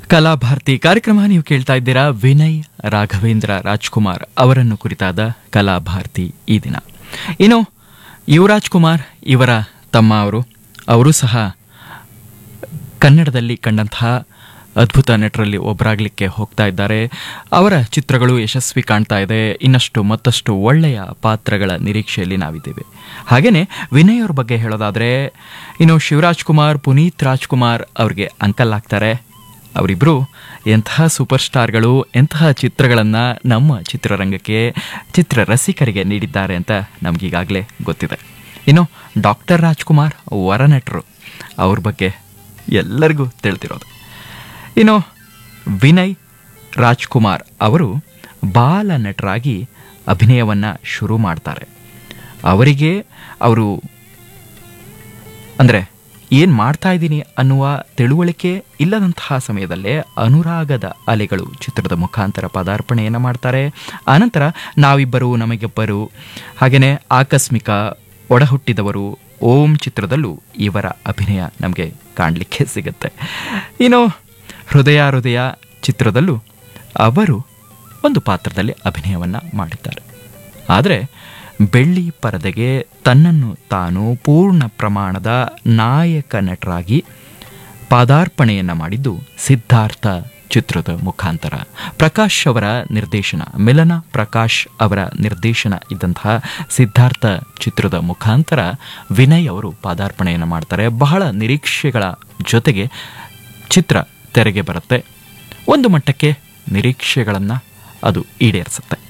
ಕಲಾಭಾರತಿ ಕಾರ್ಯಕ್ರಮ ನೀವು ಕೇಳ್ತಾ ಇದ್ದೀರಾ ವಿನಯ್ ರಾಘವೇಂದ್ರ ರಾಜ್ಕುಮಾರ್ ಅವರನ್ನು ಕುರಿತಾದ ಕಲಾಭಾರತಿ ಈ ದಿನ ಇನ್ನು ಯುವರಾಜ್ ಕುಮಾರ್ ಇವರ ತಮ್ಮ ಅವರು ಅವರು ಸಹ ಕನ್ನಡದಲ್ಲಿ ಕಂಡಂತಹ ಅದ್ಭುತ ನಟರಲ್ಲಿ ಒಬ್ಬರಾಗಲಿಕ್ಕೆ ಹೋಗ್ತಾ ಇದ್ದಾರೆ ಅವರ ಚಿತ್ರಗಳು ಯಶಸ್ವಿ ಕಾಣ್ತಾ ಇದೆ ಇನ್ನಷ್ಟು ಮತ್ತಷ್ಟು ಒಳ್ಳೆಯ ಪಾತ್ರಗಳ ನಿರೀಕ್ಷೆಯಲ್ಲಿ ನಾವಿದ್ದೇವೆ ಹಾಗೆಯೇ ವಿನಯ್ ಅವ್ರ ಬಗ್ಗೆ ಹೇಳೋದಾದರೆ ಇನ್ನು ಶಿವರಾಜ್ ಕುಮಾರ್ ಪುನೀತ್ ರಾಜ್ಕುಮಾರ್ ಅವ್ರಿಗೆ ಅಂಕಲ್ ಆಗ್ತಾರೆ ಅವರಿಬ್ಬರು ಎಂತಹ ಸೂಪರ್ ಸ್ಟಾರ್ಗಳು ಎಂತಹ ಚಿತ್ರಗಳನ್ನು ನಮ್ಮ ಚಿತ್ರರಂಗಕ್ಕೆ ಚಿತ್ರ ರಸಿಕರಿಗೆ ನೀಡಿದ್ದಾರೆ ಅಂತ ನಮಗೀಗಾಗಲೇ ಗೊತ್ತಿದೆ ಇನ್ನು ಡಾಕ್ಟರ್ ರಾಜ್ಕುಮಾರ್ ವರನಟರು ಅವ್ರ ಬಗ್ಗೆ ಎಲ್ಲರಿಗೂ ತಿಳಿದಿರೋದು ಇನ್ನು ವಿನಯ್ ರಾಜ್ಕುಮಾರ್ ಅವರು ಬಾಲ ನಟರಾಗಿ ಅಭಿನಯವನ್ನು ಶುರು ಮಾಡ್ತಾರೆ ಅವರಿಗೆ ಅವರು ಅಂದರೆ ಏನು ಮಾಡ್ತಾ ಇದ್ದೀನಿ ಅನ್ನುವ ತಿಳುವಳಿಕೆ ಇಲ್ಲದಂತಹ ಸಮಯದಲ್ಲೇ ಅನುರಾಗದ ಅಲೆಗಳು ಚಿತ್ರದ ಮುಖಾಂತರ ಪದಾರ್ಪಣೆಯನ್ನು ಮಾಡ್ತಾರೆ ಆನಂತರ ನಾವಿಬ್ಬರು ನಮಗಿಬ್ಬರು ಹಾಗೆಯೇ ಆಕಸ್ಮಿಕ ಒಡಹುಟ್ಟಿದವರು ಓಂ ಚಿತ್ರದಲ್ಲೂ ಇವರ ಅಭಿನಯ ನಮಗೆ ಕಾಣಲಿಕ್ಕೆ ಸಿಗುತ್ತೆ ಇನ್ನು ಹೃದಯ ಹೃದಯ ಚಿತ್ರದಲ್ಲೂ ಅವರು ಒಂದು ಪಾತ್ರದಲ್ಲಿ ಅಭಿನಯವನ್ನು ಮಾಡಿದ್ದಾರೆ ಆದರೆ ಬೆಳ್ಳಿ ಪರದೆಗೆ ತನ್ನನ್ನು ತಾನು ಪೂರ್ಣ ಪ್ರಮಾಣದ ನಾಯಕ ನಟರಾಗಿ ಪಾದಾರ್ಪಣೆಯನ್ನು ಮಾಡಿದ್ದು ಸಿದ್ಧಾರ್ಥ ಚಿತ್ರದ ಮುಖಾಂತರ ಪ್ರಕಾಶ್ ಅವರ ನಿರ್ದೇಶನ ಮಿಲನ ಪ್ರಕಾಶ್ ಅವರ ನಿರ್ದೇಶನ ಇದ್ದಂತಹ ಸಿದ್ಧಾರ್ಥ ಚಿತ್ರದ ಮುಖಾಂತರ ವಿನಯ್ ಅವರು ಪಾದಾರ್ಪಣೆಯನ್ನು ಮಾಡ್ತಾರೆ ಬಹಳ ನಿರೀಕ್ಷೆಗಳ ಜೊತೆಗೆ ಚಿತ್ರ ತೆರೆಗೆ ಬರುತ್ತೆ ಒಂದು ಮಟ್ಟಕ್ಕೆ ನಿರೀಕ್ಷೆಗಳನ್ನು ಅದು ಈಡೇರಿಸುತ್ತೆ